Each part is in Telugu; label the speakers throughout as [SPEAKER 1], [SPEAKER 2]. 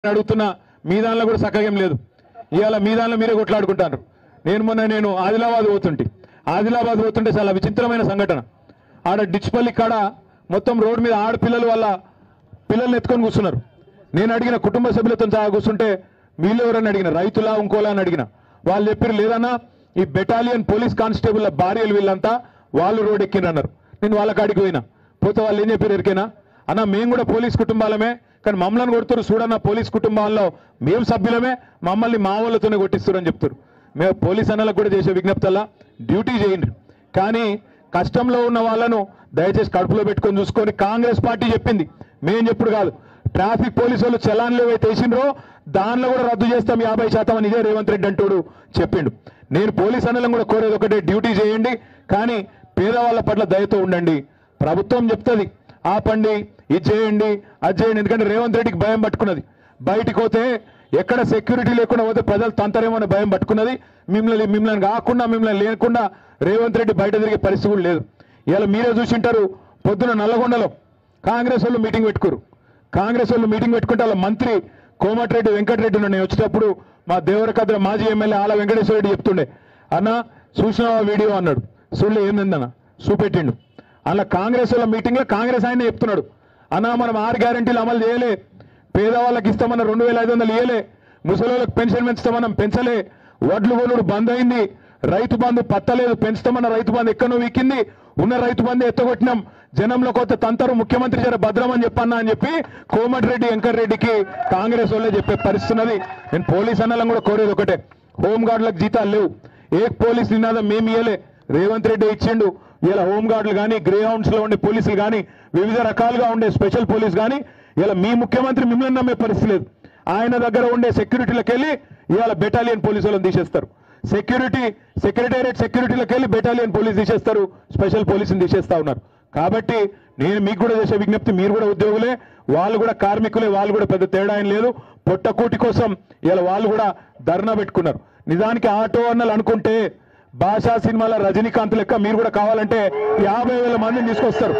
[SPEAKER 1] అడుగుతున్నా మీ దానిలో కూడా చక్కగా ఏం లేదు ఇవాళ మీ దానిలో మీరే కొట్లాడుకుంటారు నేను మొన్న నేను ఆదిలాబాద్ పోతుంటే ఆదిలాబాద్ పోతుంటే చాలా విచిత్రమైన సంఘటన ఆడ డిచ్పల్లి కాడ మొత్తం రోడ్డు మీద ఆడపిల్లలు వాళ్ళ పిల్లల్ని ఎత్తుకొని కూర్చున్నారు నేను అడిగిన కుటుంబ సభ్యులతో సహా కూర్చుంటే వీళ్ళు ఎవరని అడిగిన రైతులా ఇంకోలా అని అడిగిన వాళ్ళు చెప్పారు లేదన్నా ఈ బెటాలియన్ పోలీస్ కానిస్టేబుల్ భార్యలు వీళ్ళంతా వాళ్ళు రోడ్ ఎక్కిండ్రు నేను వాళ్ళ కాడికి పోయినా పోతే వాళ్ళు ఏం చెప్పారు ఎరికేనా అన్న మేము కూడా పోలీస్ కుటుంబాలమే కానీ మమ్మల్ని కొడుతున్నారు చూడన్న పోలీస్ కుటుంబాల్లో మేము సభ్యులమే మమ్మల్ని మా వాళ్ళతోనే కొట్టిస్తారు అని చెప్తారు మేము పోలీస్ అన్నలకు కూడా చేసే విజ్ఞప్తల్లా డ్యూటీ చేయండి కానీ కష్టంలో ఉన్న వాళ్ళను దయచేసి కడుపులో పెట్టుకొని చూసుకొని కాంగ్రెస్ పార్టీ చెప్పింది మేం చెప్పుడు కాదు ట్రాఫిక్ పోలీసు వాళ్ళు చలాన్లు ఏవైతే వేసిండ్రో దానిలో కూడా రద్దు చేస్తాం యాభై శాతం అని ఇదే రేవంత్ రెడ్డి అంటోడు చెప్పిండు నేను పోలీస్ అన్నలను కూడా కోరేది ఒకటే డ్యూటీ చేయండి కానీ పేదవాళ్ళ పట్ల దయతో ఉండండి ప్రభుత్వం చెప్తుంది ఆపండి ఇది చేయండి అది చేయండి ఎందుకంటే రేవంత్ రెడ్డికి భయం పట్టుకున్నది బయటికి పోతే ఎక్కడ సెక్యూరిటీ లేకుండా పోతే ప్రజలు తంతరేమో అనే భయం పట్టుకున్నది మిమ్మల్ని మిమ్మల్ని కాకుండా మిమ్మల్ని లేకుండా రేవంత్ రెడ్డి బయట తిరిగే పరిస్థితి కూడా లేదు ఇలా మీరే చూసింటారు పొద్దున నల్లగొండలో కాంగ్రెస్ వాళ్ళు మీటింగ్ పెట్టుకోరు కాంగ్రెస్ వాళ్ళు మీటింగ్ పెట్టుకుంటే వాళ్ళ మంత్రి కోమటిరెడ్డి వెంకటరెడ్డి నేను వచ్చేటప్పుడు మా దేవరకద్ర మాజీ ఎమ్మెల్యే ఆల వెంకటేశ్వర రెడ్డి చెప్తుండే అన్న చూసిన వీడియో అన్నాడు చూడలే ఏందన్న చూపెట్టిండు అలా కాంగ్రెస్ వాళ్ళ మీటింగ్లో కాంగ్రెస్ ఆయన చెప్తున్నాడు అన్న మనం ఆరు గ్యారంటీలు అమలు చేయలే పేదవాళ్ళకి ఇస్తామన్న రెండు వేల ఐదు వందలు ఇయ్యలే ముసలోళ్ళకి పెన్షన్ పెంచుతామన్నాం పెంచలే వడ్లు కొనుడు బంద్ అయింది రైతు బంధు పత్తలేదు పెంచుతామన్న రైతు బంధు ఎక్కడో వీకింది ఉన్న రైతు బంధు ఎత్తగొట్టినాం జనంలో కొత్త తంతరు ముఖ్యమంత్రి జర భద్రం అని చెప్పన్నా అని చెప్పి కోమటిరెడ్డి వెంకటరెడ్డికి కాంగ్రెస్ వాళ్ళే చెప్పే పరిస్థితి ఉన్నది నేను పోలీస్ అన్నలను కూడా కోరేది ఒకటే హోంగార్డులకు జీతాలు లేవు ఏ పోలీస్ నినాదం మేము ఇయ్యలే రేవంత్ రెడ్డి ఇచ్చిండు ఇలా హోంగార్డులు కానీ గ్రే హౌండ్స్ లో ఉండే పోలీసులు కానీ వివిధ రకాలుగా ఉండే స్పెషల్ పోలీస్ కానీ ఇలా మీ ముఖ్యమంత్రి మిమ్మల్ని నమ్మే పరిస్థితి లేదు ఆయన దగ్గర ఉండే సెక్యూరిటీలకు వెళ్ళి ఇవాళ బెటాలియన్ పోలీసు వాళ్ళని తీసేస్తారు సెక్యూరిటీ సెక్రటేరియట్ సెక్యూరిటీలకు వెళ్ళి బెటాలియన్ పోలీస్ తీసేస్తారు స్పెషల్ పోలీసుని తీసేస్తా ఉన్నారు కాబట్టి నేను మీకు కూడా చేసే విజ్ఞప్తి మీరు కూడా ఉద్యోగులే వాళ్ళు కూడా కార్మికులే వాళ్ళు కూడా పెద్ద తేడా ఏం లేదు పొట్టకూటి కోసం ఇలా వాళ్ళు కూడా ధర్నా పెట్టుకున్నారు నిజానికి ఆటో అన్నలు అనుకుంటే భాషా సినిమాల రజనీకాంత్ లెక్క మీరు కూడా కావాలంటే యాభై వేల మందిని తీసుకొస్తారు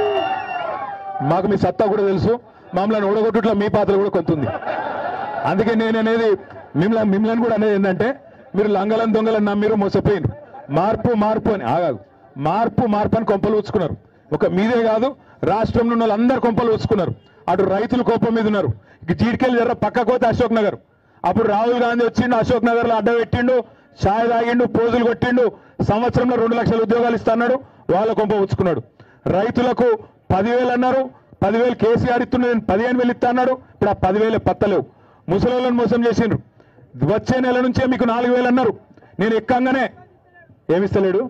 [SPEAKER 1] మాకు మీ సత్తా కూడా తెలుసు మమ్మల్ని ఓడగొట్టుట్లో మీ పాత్ర కూడా కొంత ఉంది అందుకే నేను అనేది మిమ్మల్ని మిమ్మల్ని కూడా అనేది ఏంటంటే మీరు లంగలం దొంగలను నమ్మిరు మోసపోయిన మార్పు మార్పు అని ఆగాదు మార్పు మార్పు అని కొంపలు ఉంచుకున్నారు ఒక మీదే కాదు రాష్ట్రంలో ఉన్న వాళ్ళందరూ కొంపలు ఉంచుకున్నారు అటు రైతులు కోపం మీద ఉన్నారు ఇక జీడికెళ్ళి జర్ర పక్కకు పోతే అశోక్ నగర్ అప్పుడు రాహుల్ గాంధీ వచ్చిండు అశోక్ నగర్ లో అడ్డ పెట్టిండు ఛాయ్ తాగిండు పోజులు కొట్టిండు సంవత్సరంలో రెండు లక్షల ఉద్యోగాలు ఇస్తున్నాడు వాళ్ళ కొంప ఉంచుకున్నాడు రైతులకు పదివేలు అన్నారు పదివేలు కేసీఆర్ ఇస్తున్నా నేను పదిహేను వేలు ఇస్తా అన్నాడు ఇప్పుడు ఆ పదివేలు పత్తలేవు ముసలోళ్ళని మోసం చేసిండ్రు వచ్చే నెల నుంచే మీకు నాలుగు వేలు అన్నారు నేను ఎక్కంగానే ఏమిస్తలేడు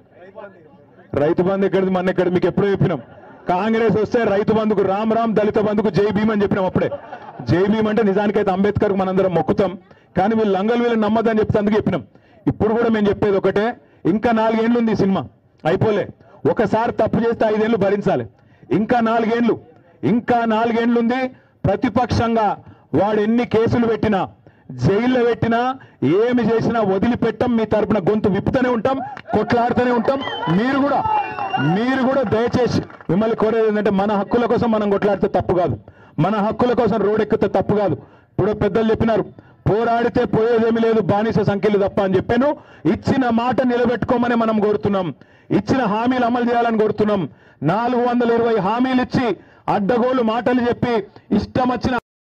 [SPEAKER 1] రైతు బంధు ఎక్కడిది మన ఎక్కడ మీకు ఎప్పుడో చెప్పినాం కాంగ్రెస్ వస్తే రైతు బంధుకు రామ్ రామ్ దళిత బంధుకు జై భీమ్ అని చెప్పినాం అప్పుడే జై భీమ్ అంటే నిజానికైతే అంబేద్కర్ మనందరం మొక్కుతాం కానీ వీళ్ళు లంగలు వీళ్ళు నమ్మదని చెప్తే అందుకు చెప్పినాం ఇప్పుడు కూడా మేము చెప్పేది ఒకటే ఇంకా నాలుగేండ్లు ఉంది ఈ సినిమా అయిపోలే ఒకసారి తప్పు చేస్తే ఐదేళ్లు భరించాలి ఇంకా నాలుగేండ్లు ఇంకా నాలుగేండ్లు ఉంది ప్రతిపక్షంగా వాడు ఎన్ని కేసులు పెట్టినా జైల్లో పెట్టినా ఏమి చేసినా వదిలిపెట్టం మీ తరపున గొంతు విప్పుతూనే ఉంటాం కొట్లాడుతూనే ఉంటాం మీరు కూడా మీరు కూడా దయచేసి మిమ్మల్ని కోరేది ఏంటంటే మన హక్కుల కోసం మనం కొట్లాడితే తప్పు కాదు మన హక్కుల కోసం రోడ్ ఎక్కితే తప్పు కాదు ఇప్పుడు పెద్దలు చెప్పినారు పోరాడితే పోయేదేమీ లేదు బానిస సంఖ్యలు తప్ప అని చెప్పాను ఇచ్చిన మాట నిలబెట్టుకోమని మనం కోరుతున్నాం ఇచ్చిన హామీలు అమలు చేయాలని కోరుతున్నాం నాలుగు వందల ఇరవై హామీలు ఇచ్చి అడ్డగోలు మాటలు చెప్పి ఇష్టం వచ్చిన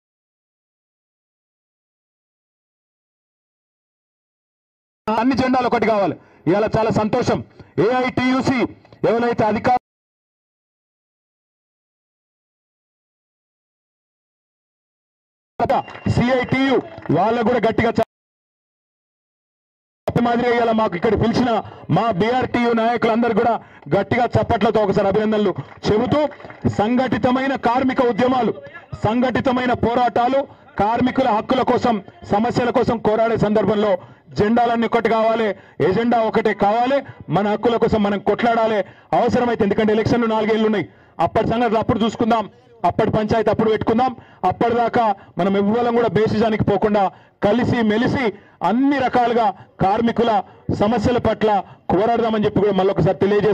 [SPEAKER 1] అన్ని జెండాలు ఒకటి కావాలి ఇవాళ చాలా సంతోషం ఏఐటియుసి ఎవరైతే అధికార సిఐటియు వాళ్ళకు కూడా గట్టిగా చ- మాదిరి ఇవాళ మాకు ఇక్కడ పిలిచిన మా బీఆర్టీయు నాయకులందరూ కూడా గట్టిగా చప్పట్లతో ఒకసారి అభినందనలు చెబుతూ సంఘటితమైన కార్మిక ఉద్యమాలు సంఘటితమైన పోరాటాలు కార్మికుల హక్కుల కోసం సమస్యల కోసం పోరాడే సందర్భంలో జెండాలన్నీ ఒకటి కావాలి ఎజెండా ఒకటే కావాలి మన హక్కుల కోసం మనం కొట్లాడాలి అవసరమైతే ఎందుకంటే ఎలక్షన్లు నాలుగేళ్లు ఉన్నాయి అప్పటి సంగతులు అప్పుడు చూసుకుందాం అప్పటి పంచాయతీ అప్పుడు పెట్టుకుందాం అప్పటిదాకా మనం ఎవ్వరం కూడా బేసిజానికి పోకుండా కలిసి మెలిసి అన్ని రకాలుగా కార్మికుల సమస్యల పట్ల పోరాడదామని చెప్పి కూడా మళ్ళొకసారి తెలియజేస్తూ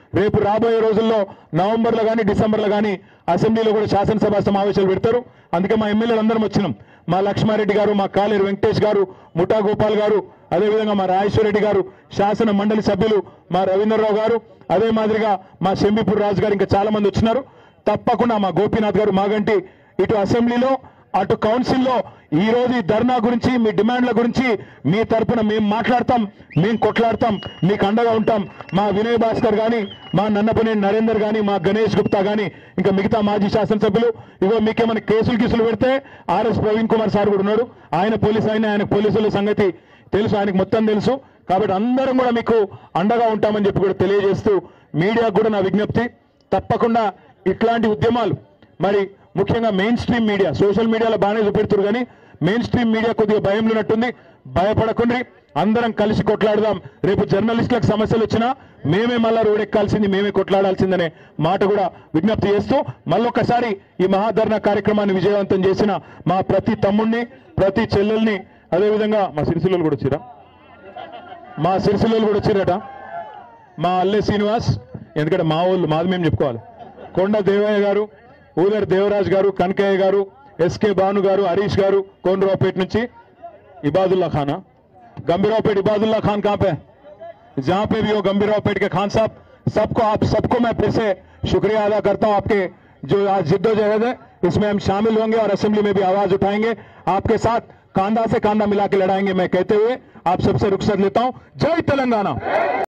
[SPEAKER 1] రేపు రాబోయే రోజుల్లో నవంబర్లో కానీ డిసెంబర్లో కానీ అసెంబ్లీలో కూడా శాసనసభ సమావేశాలు పెడతారు అందుకే మా ఎమ్మెల్యేలు అందరం వచ్చినాం మా లక్ష్మారెడ్డి గారు మా కాలేరు వెంకటేష్ గారు ముఠా గోపాల్ గారు అదేవిధంగా మా రాజేశ్వరరెడ్డి గారు శాసన మండలి సభ్యులు మా రవీంద్రరావు గారు అదే మాదిరిగా మా శంబిపూర్ రాజు గారు ఇంకా చాలా మంది వచ్చినారు తప్పకుండా మా గోపీనాథ్ గారు మాగంటి ఇటు అసెంబ్లీలో అటు కౌన్సిల్లో ఈ రోజు ఈ ధర్నా గురించి మీ డిమాండ్ల గురించి మీ తరపున మేము మాట్లాడతాం మేము కొట్లాడతాం మీకు అండగా ఉంటాం మా వినయ్ భాస్కర్ గాని మా నన్నపనేని నరేందర్ గాని మా గణేష్ గుప్తా గాని ఇంకా మిగతా మాజీ శాసనసభ్యులు ఇగో మీకేమైనా కేసులు గీసులు పెడితే ఆర్ఎస్ ప్రవీణ్ కుమార్ సార్ కూడా ఉన్నాడు ఆయన పోలీస్ ఆయన ఆయన పోలీసుల సంగతి తెలుసు ఆయనకు మొత్తం తెలుసు కాబట్టి అందరం కూడా మీకు అండగా ఉంటామని చెప్పి కూడా తెలియజేస్తూ మీడియాకు కూడా నా విజ్ఞప్తి తప్పకుండా ఇట్లాంటి ఉద్యమాలు మరి ముఖ్యంగా మెయిన్ స్ట్రీమ్ మీడియా సోషల్ మీడియాలో బాగానే చూపెడుతున్నారు కానీ మెయిన్ స్ట్రీమ్ మీడియా కొద్దిగా భయం ఉన్నట్టుంది భయపడకుండ్రి అందరం కలిసి కొట్లాడదాం రేపు జర్నలిస్టులకు సమస్యలు వచ్చినా మేమే మళ్ళా రోడ్ ఎక్కాల్సింది మేమే కొట్లాడాల్సిందనే మాట కూడా విజ్ఞప్తి చేస్తూ మళ్ళొకసారి ఈ మహాధరణ కార్యక్రమాన్ని విజయవంతం చేసిన మా ప్రతి తమ్ముణ్ణి ప్రతి చెల్లెల్ని అదేవిధంగా మా సిరిసిల్లలు కూడా వచ్చిరా మా సిరిసిల్లలు కూడా వచ్చిరట మా అల్లె శ్రీనివాస్ ఎందుకంటే మా వాళ్ళు మాది మేము చెప్పుకోవాలి కొండ దేవయ్య గారు ఊదర్ దేవరాజ్ గారు కనకయ్య గారు ఎస్కే భాను గారు హరీష్ గారు కోనరావుపేట నుంచి इबादुल्ला खाना गंभीरावपेट इबादुल्ला खान कहाँ पे जहाँ पे भी हो गंभीरावपेट के खान साहब सबको आप सबको मैं फिर से शुक्रिया अदा करता हूँ आपके जो आज जिद्दोजहद है इसमें हम शामिल होंगे और असेंबली में भी आवाज उठाएंगे आपके साथ कांधा से कांधा मिला के लड़ाएंगे मैं कहते हुए आप सबसे रुखसत लेता हूँ जय तेलंगाना